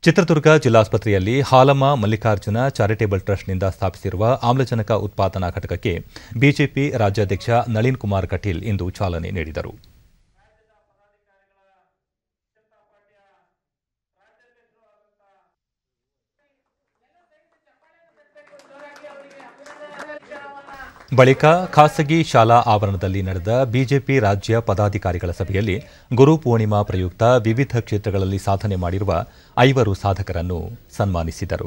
ಚಿತ್ರದುರ್ಗ ಜಿಲ್ಲಾಸ್ಪತ್ರೆಯಲ್ಲಿ ಹಾಲಮ್ಮ ಮಲ್ಲಿಕಾರ್ಜುನ ಚಾರಿಟೇಬಲ್ ಟ್ರಸ್ಟ್ನಿಂದ ಸ್ಥಾಪಿಸಿರುವ ಆಮ್ಲಜನಕ ಉತ್ಪಾದನಾ ಘಟಕಕ್ಕೆ ಬಿಜೆಪಿ ರಾಜ್ಯಾಧ್ಯಕ್ಷ ನಳಿನ್ ಕುಮಾರ್ ಕಟೀಲ್ ಇಂದು ಚಾಲನೆ ನೀಡಿದರು ಬಳಿಕ ಖಾಸಗಿ ಶಾಲಾ ಆವರಣದಲ್ಲಿ ನಡೆದ ಬಿಜೆಪಿ ರಾಜ್ಯ ಪದಾಧಿಕಾರಿಗಳ ಸಭೆಯಲ್ಲಿ ಗುರು ಪೂರ್ಣಿಮಾ ಪ್ರಯುಕ್ತ ವಿವಿಧ ಕ್ಷೇತ್ರಗಳಲ್ಲಿ ಸಾಧನೆ ಮಾಡಿರುವ ಐವರು ಸಾಧಕರನ್ನು ಸನ್ಮಾನಿಸಿದರು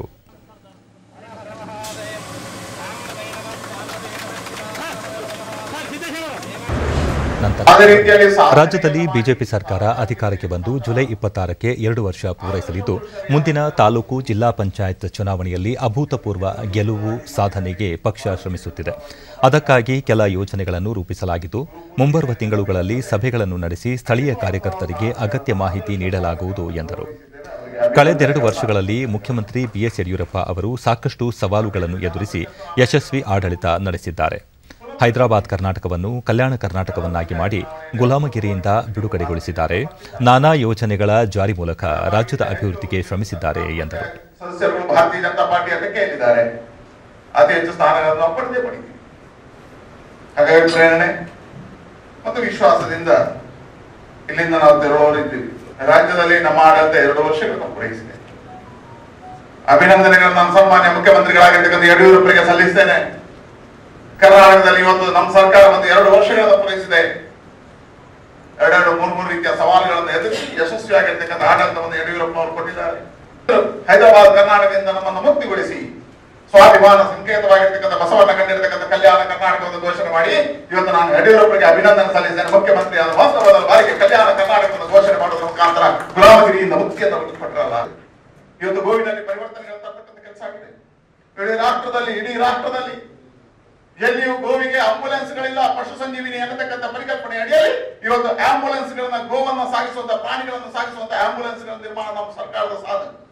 ನಂತರ ಅದೇ ರೀತಿಯಲ್ಲಿ ಸಾ- ರಾಜ್ಯದಲ್ಲಿ ಬಿಜೆಪಿ ಸರ್ಕಾರ ಅಧಿಕಾರಕ್ಕೆ ಬಂದು ಜುಲೈ ಇಪ್ಪತ್ತಾರಕ್ಕೆ ಎರಡು ವರ್ಷ ಪೂರೈಸಲಿದ್ದು ಮುಂದಿನ ತಾಲೂಕು ಜಿಲ್ಲಾ ಪಂಚಾಯತ್ ಚುನಾವಣೆಯಲ್ಲಿ ಅಭೂತಪೂರ್ವ ಗೆಲುವು ಸಾಧನೆಗೆ ಪಕ್ಷ ಶ್ರಮಿಸುತ್ತಿದೆ ಅದಕ್ಕಾಗಿ ಕೆಲ ಯೋಜನೆಗಳನ್ನು ರೂಪಿಸಲಾಗಿದ್ದು ಮುಂಬರುವ ತಿಂಗಳುಗಳಲ್ಲಿ ಸಭೆಗಳನ್ನು ನಡೆಸಿ ಸ್ಥಳೀಯ ಕಾರ್ಯಕರ್ತರಿಗೆ ಅಗತ್ಯ ಮಾಹಿತಿ ನೀಡಲಾಗುವುದು ಎಂದರು ಕಳೆದೆರಡು ವರ್ಷಗಳಲ್ಲಿ ಮುಖ್ಯಮಂತ್ರಿ ಬಿಎಸ್ ಯಡಿಯೂರಪ್ಪ ಅವರು ಸಾಕಷ್ಟು ಸವಾಲುಗಳನ್ನು ಎದುರಿಸಿ ಯಶಸ್ವಿ ಆಡಳಿತ ನಡೆಸಿದ್ದಾರೆ ಹೈದರಾಬಾದ್ ಕರ್ನಾಟಕವನ್ನು ಕಲ್ಯಾಣ ಕರ್ನಾಟಕವನ್ನಾಗಿ ಮಾಡಿ ಗುಲಾಮಗಿರಿಯಿಂದ ಬಿಡುಗಡೆಗೊಳಿಸಿದ್ದಾರೆ ನಾನಾ ಯೋಜನೆಗಳ ಜಾರಿ ಮೂಲಕ ರಾಜ್ಯದ ಅಭಿವೃದ್ಧಿಗೆ ಶ್ರಮಿಸಿದ್ದಾರೆ ಎಂದರು ಸದಸ್ಯರು ಭಾರತೀಯ ಜನತಾ ಪಾರ್ಟಿ ಅದಕ್ಕೆ ಹೇಳಿದ್ದಾರೆ ಅತಿ ಹೆಚ್ಚು ಸ್ಥಾನಗಳನ್ನು ನಾವು ಪಡೆದೇ ಪಡಿತೀವಿ ಹಾಗಾಗಿ ಪ್ರೇರಣೆ ಮತ್ತು ವಿಶ್ವಾಸದಿಂದ ಇಲ್ಲಿಂದ ನಾವು ತೆರಳುವವರಿದ್ದೀವಿ ರಾಜ್ಯದಲ್ಲಿ ನಮ್ಮ ಆಡಳಿತ ಎರಡು ವರ್ಷಗಳನ್ನು ಪೂರೈಸಿದೆ ಅಭಿನಂದನೆಗಳನ್ನು ನಾನು ಸನ್ಮಾನ್ಯ ಮುಖ್ಯಮಂತ್ರಿಗಳಾಗಿರ್ತಕ್ಕಂಥ ಯಡಿಯೂರಪ್ಪರಿಗೆ ಸಲ್ಲಿಸ್ತೇನೆ ಕರ್ನಾಟಕದಲ್ಲಿ ಇವತ್ತು ನಮ್ಮ ಸರ್ಕಾರ ಒಂದು ಎರಡು ವರ್ಷಗಳನ್ನು ಪೂರೈಸಿದೆ ಎರಡೆರಡು ಮೂರು ಮೂರು ರೀತಿಯ ಸವಾಲುಗಳನ್ನು ಎದುರಿಸಿ ಯಶಸ್ವಿಯಾಗಿರ್ತಕ್ಕಂಥ ಆಡಳಿತವನ್ನು ಯಡಿಯೂರಪ್ಪ ಅವರು ಕೊಟ್ಟಿದ್ದಾರೆ ಹೈದರಾಬಾದ್ ಕರ್ನಾಟಕದಿಂದ ನಮ್ಮನ್ನು ಮುಕ್ತಿಗೊಳಿಸಿ ಸ್ವಾಭಿಮಾನ ಸಂಕೇತವಾಗಿರ್ತಕ್ಕಂಥ ಬಸವಣ್ಣ ಕಂಡಿರ್ತಕ್ಕಂಥ ಕಲ್ಯಾಣ ಕರ್ನಾಟಕವನ್ನು ಘೋಷಣೆ ಮಾಡಿ ಇವತ್ತು ನಾನು ಯಡಿಯೂರಪ್ಪರಿಗೆ ಅಭಿನಂದನೆ ಸಲ್ಲಿಸಿದ್ದೇನೆ ಮುಖ್ಯಮಂತ್ರಿ ಆದ ವಾಸ್ತವದ ಬಾರಿಗೆ ಕಲ್ಯಾಣ ಕರ್ನಾಟಕವನ್ನು ಘೋಷಣೆ ಮಾಡುವುದರ ಮುಖಾಂತರ ಗುಲಾಮಗಿರಿಯಿಂದ ಮುಕ್ತಿಯನ್ನು ಕೊಟ್ಟರಲ್ಲ ಇವತ್ತು ಗೋವಿನಲ್ಲಿ ಪರಿವರ್ತನೆಗಳು ತರ್ತಕ್ಕಂಥ ಕೆಲಸ ಆಗಿದೆ ಇಡೀ ರಾಷ್ಟ್ರದಲ್ಲಿ ಇಡೀ ರಾಷ್ಟ್ರದಲ್ಲಿ ಎಲ್ಲಿಯೂ ಗೋವಿಗೆ ಆಂಬುಲೆನ್ಸ್ಗಳಿಲ್ಲ ಪಶು ಸಂಜೀವಿನಿ ಅನ್ನತಕ್ಕಂಥ ಪರಿಕಲ್ಪನೆ ಅಡಿಯಲ್ಲಿ ಇವತ್ತು ಆಂಬುಲೆನ್ಸ್ಗಳನ್ನ ಗೋವನ್ನ ಸಾಗಿಸುವಂತ ಪ್ರಾಣಿಗಳನ್ನು ಸಾಗಿಸುವಂತ ಆಂಬುಲೆನ್ಸ್ಗಳ ನಿರ್ಮಾಣ ನಮ್ಮ ಸರ್ಕಾರದ ಸಾಧನೆ